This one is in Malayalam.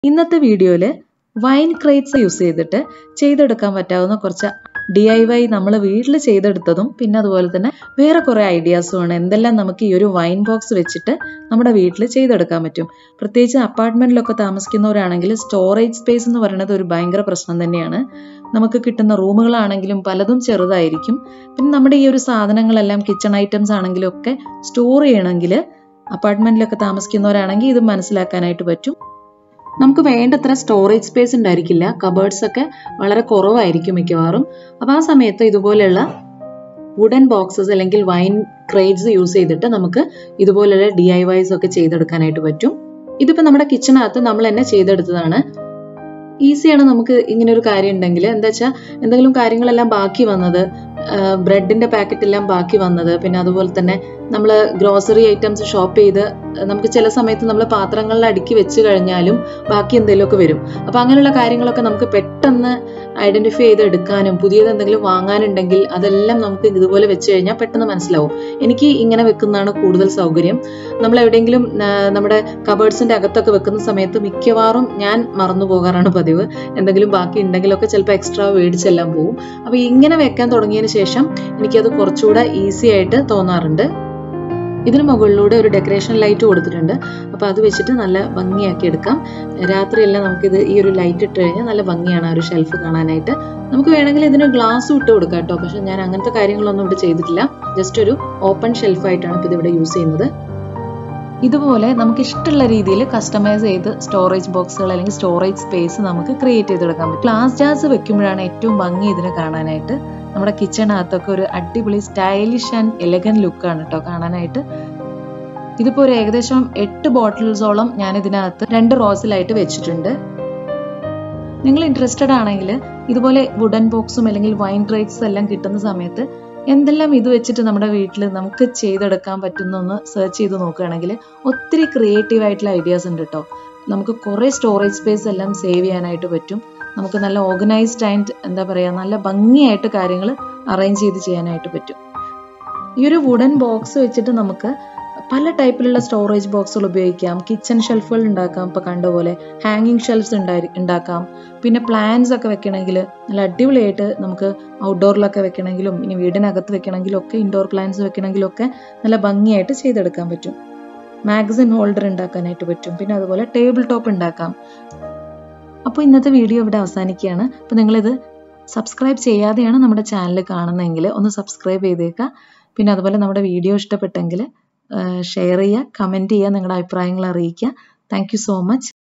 ഇന്നത്തെ വീഡിയോയിൽ വൈൻ ക്രേറ്റ്സ് യൂസ് ചെയ്തിട്ട് ചെയ്തെടുക്കാൻ പറ്റാവുന്ന കുറച്ച് ഡി ഐ വൈ നമ്മൾ വീട്ടിൽ ചെയ്തെടുത്തതും പിന്നെ അതുപോലെ തന്നെ വേറെ കുറേ ഐഡിയാസുമാണ് എന്തെല്ലാം നമുക്ക് ഈ ഒരു വൈൻ ബോക്സ് വെച്ചിട്ട് നമ്മുടെ വീട്ടിൽ ചെയ്തെടുക്കാൻ പറ്റും പ്രത്യേകിച്ച് അപ്പാർട്ട്മെന്റിലൊക്കെ താമസിക്കുന്നവരാണെങ്കിൽ സ്റ്റോറേജ് സ്പേസ് എന്ന് പറയുന്നത് ഒരു ഭയങ്കര പ്രശ്നം തന്നെയാണ് നമുക്ക് കിട്ടുന്ന റൂമുകളാണെങ്കിലും പലതും ചെറുതായിരിക്കും പിന്നെ നമ്മുടെ ഈ ഒരു സാധനങ്ങളെല്ലാം കിച്ചൺ ഐറ്റംസ് ആണെങ്കിലും ഒക്കെ സ്റ്റോർ ചെയ്യണമെങ്കിൽ അപ്പാർട്ട്മെന്റിലൊക്കെ താമസിക്കുന്നവരാണെങ്കിൽ ഇത് മനസ്സിലാക്കാനായിട്ട് പറ്റും നമുക്ക് വേണ്ടത്ര സ്റ്റോറേജ് സ്പേസ് ഉണ്ടായിരിക്കില്ല കബേർഡ്സ് ഒക്കെ വളരെ കുറവായിരിക്കും മിക്കവാറും അപ്പോൾ ആ സമയത്ത് ഇതുപോലെയുള്ള വുഡൻ ബോക്സസ് അല്ലെങ്കിൽ വൈൻ ക്രേറ്റ്സ് യൂസ് ചെയ്തിട്ട് നമുക്ക് ഇതുപോലെയുള്ള ഡി ഐ വൈസ് ഒക്കെ ചെയ്തെടുക്കാനായിട്ട് പറ്റും ഇതിപ്പോൾ നമ്മുടെ കിച്ചണകത്ത് നമ്മൾ തന്നെ ചെയ്തെടുത്തതാണ് ഈസിയാണ് നമുക്ക് ഇങ്ങനെ ഒരു കാര്യം ഉണ്ടെങ്കിൽ എന്താ വെച്ചാൽ എന്തെങ്കിലും കാര്യങ്ങളെല്ലാം ബാക്കി വന്നത് ബ്രെഡിന്റെ പാക്കറ്റ് എല്ലാം ബാക്കി വന്നത് പിന്നെ അതുപോലെ തന്നെ നമ്മൾ ഗ്രോസറി ഐറ്റംസ് ഷോപ്പ് ചെയ്ത് നമുക്ക് ചില സമയത്ത് നമ്മൾ പാത്രങ്ങളിൽ അടുക്കി വെച്ച് കഴിഞ്ഞാലും ബാക്കി എന്തെങ്കിലുമൊക്കെ വരും അപ്പൊ അങ്ങനെയുള്ള കാര്യങ്ങളൊക്കെ നമുക്ക് പെട്ടെന്ന് ഐഡന്റിഫൈ ചെയ്ത് എടുക്കാനും പുതിയത് എന്തെങ്കിലും വാങ്ങാനുണ്ടെങ്കിൽ അതെല്ലാം നമുക്ക് ഇതുപോലെ വെച്ച് കഴിഞ്ഞാൽ പെട്ടെന്ന് മനസ്സിലാവും എനിക്ക് ഇങ്ങനെ വെക്കുന്നതാണ് കൂടുതൽ സൗകര്യം നമ്മൾ എവിടെയെങ്കിലും നമ്മുടെ കബേർഡ്സിന്റെ അകത്തൊക്കെ വെക്കുന്ന സമയത്ത് മിക്കവാറും ഞാൻ മറന്നു പോകാറാണ് പതിവ് എന്തെങ്കിലും ബാക്കി ഉണ്ടെങ്കിലൊക്കെ ചിലപ്പോൾ എക്സ്ട്രാ മേടിച്ചെല്ലാം പോകും അപ്പൊ ഇങ്ങനെ വെക്കാൻ തുടങ്ങിയതിന് ശേഷം എനിക്കത് കുറച്ചുകൂടെ ഈസി ആയിട്ട് തോന്നാറുണ്ട് ഇതിന് മുകളിലൂടെ ഒരു ഡെക്കറേഷൻ ലൈറ്റ് കൊടുത്തിട്ടുണ്ട് അപ്പോൾ അത് വെച്ചിട്ട് നല്ല ഭംഗിയാക്കി എടുക്കാം രാത്രിയെല്ലാം നമുക്കിത് ഈ ഒരു ലൈറ്റ് ഇട്ട് കഴിഞ്ഞാൽ നല്ല ഭംഗിയാണ് ആ ഒരു ഷെൽഫ് കാണാനായിട്ട് നമുക്ക് വേണമെങ്കിൽ ഇതിന് ഗ്ലാസ് ഇട്ട് കൊടുക്കാം കേട്ടോ പക്ഷെ ഞാൻ അങ്ങനത്തെ കാര്യങ്ങളൊന്നും ഇവിടെ ചെയ്തിട്ടില്ല ജസ്റ്റ് ഒരു ഓപ്പൺ ഷെൽഫായിട്ടാണ് ഇപ്പോൾ ഇതിവിടെ യൂസ് ചെയ്യുന്നത് ഇതുപോലെ നമുക്ക് ഇഷ്ടമുള്ള രീതിയിൽ കസ്റ്റമൈസ് ചെയ്ത് സ്റ്റോറേജ് ബോക്സുകൾ അല്ലെങ്കിൽ സ്റ്റോറേജ് സ്പേസ് നമുക്ക് ക്രിയേറ്റ് ചെയ്തെടുക്കാൻ പറ്റും ഗ്ലാസ് ജാർസ് വെക്കുമ്പോഴാണ് ഏറ്റവും ഭംഗി ഇതിനെ കാണാനായിട്ട് നമ്മുടെ കിച്ചണകത്തൊക്കെ ഒരു അടിപൊളി സ്റ്റൈലിഷ് ആൻഡ് എലഗൻ ലുക്കാണ് കേട്ടോ കാണാനായിട്ട് ഇതിപ്പോൾ ഒരു ഏകദേശം എട്ട് ബോട്ടിൽസോളം ഞാൻ ഇതിനകത്ത് രണ്ട് റോസിലായിട്ട് വെച്ചിട്ടുണ്ട് നിങ്ങൾ ഇൻട്രസ്റ്റഡ് ആണെങ്കിൽ ഇതുപോലെ വുഡൻ ബോക്സും അല്ലെങ്കിൽ വൈൻ ക്രേറ്റ്സ് എല്ലാം കിട്ടുന്ന സമയത്ത് എന്തെല്ലാം ഇത് വെച്ചിട്ട് നമ്മുടെ വീട്ടിൽ നമുക്ക് ചെയ്തെടുക്കാൻ പറ്റുന്നൊന്ന് സെർച്ച് ചെയ്ത് നോക്കുകയാണെങ്കിൽ ഒത്തിരി ക്രിയേറ്റീവ് ആയിട്ടുള്ള ഐഡിയാസ് ഉണ്ട് കേട്ടോ നമുക്ക് കുറേ സ്റ്റോറേജ് സ്പേസ് എല്ലാം സേവ് ചെയ്യാനായിട്ട് പറ്റും നമുക്ക് നല്ല ഓർഗനൈസ്ഡ് ആൻഡ് എന്താ പറയുക നല്ല ഭംഗിയായിട്ട് കാര്യങ്ങൾ അറേഞ്ച് ചെയ്ത് ചെയ്യാനായിട്ട് പറ്റും ഈ ഒരു വുഡൻ ബോക്സ് വെച്ചിട്ട് നമുക്ക് പല ടൈപ്പിലുള്ള സ്റ്റോറേജ് ബോക്സുകൾ ഉപയോഗിക്കാം കിച്ചൺ ഷെൽഫുകൾ ഉണ്ടാക്കാം ഇപ്പൊ കണ്ട പോലെ ഹാങ്ങിങ് ഷെൽഫ്സ് ഉണ്ടാക്കാം പിന്നെ പ്ലാന്റ്സ് ഒക്കെ വെക്കണമെങ്കിൽ നല്ല അടിപൊളിയായിട്ട് നമുക്ക് ഔട്ട്ഡോറിലൊക്കെ വെക്കണമെങ്കിലും ഇനി വീടിനകത്ത് വെക്കണമെങ്കിലും ഒക്കെ ഇൻഡോർ പ്ലാന്റ്സ് വെക്കണമെങ്കിലും ഒക്കെ നല്ല ഭംഗിയായിട്ട് ചെയ്തെടുക്കാൻ പറ്റും മാഗസിൻ ഹോൾഡർ ഉണ്ടാക്കാനായിട്ട് പറ്റും പിന്നെ അതുപോലെ ടേബിൾ ടോപ്പ് ഉണ്ടാക്കാം അപ്പോൾ ഇന്നത്തെ വീഡിയോ ഇവിടെ അവസാനിക്കുകയാണ് അപ്പോൾ നിങ്ങളിത് സബ്സ്ക്രൈബ് ചെയ്യാതെയാണ് നമ്മുടെ ചാനൽ കാണുന്നതെങ്കിൽ ഒന്ന് സബ്സ്ക്രൈബ് ചെയ്തേക്കുക പിന്നെ അതുപോലെ നമ്മുടെ വീഡിയോ ഇഷ്ടപ്പെട്ടെങ്കിൽ ഷെയർ ചെയ്യുക കമൻറ്റ് ചെയ്യുക നിങ്ങളുടെ അഭിപ്രായങ്ങൾ അറിയിക്കുക താങ്ക് സോ മച്ച്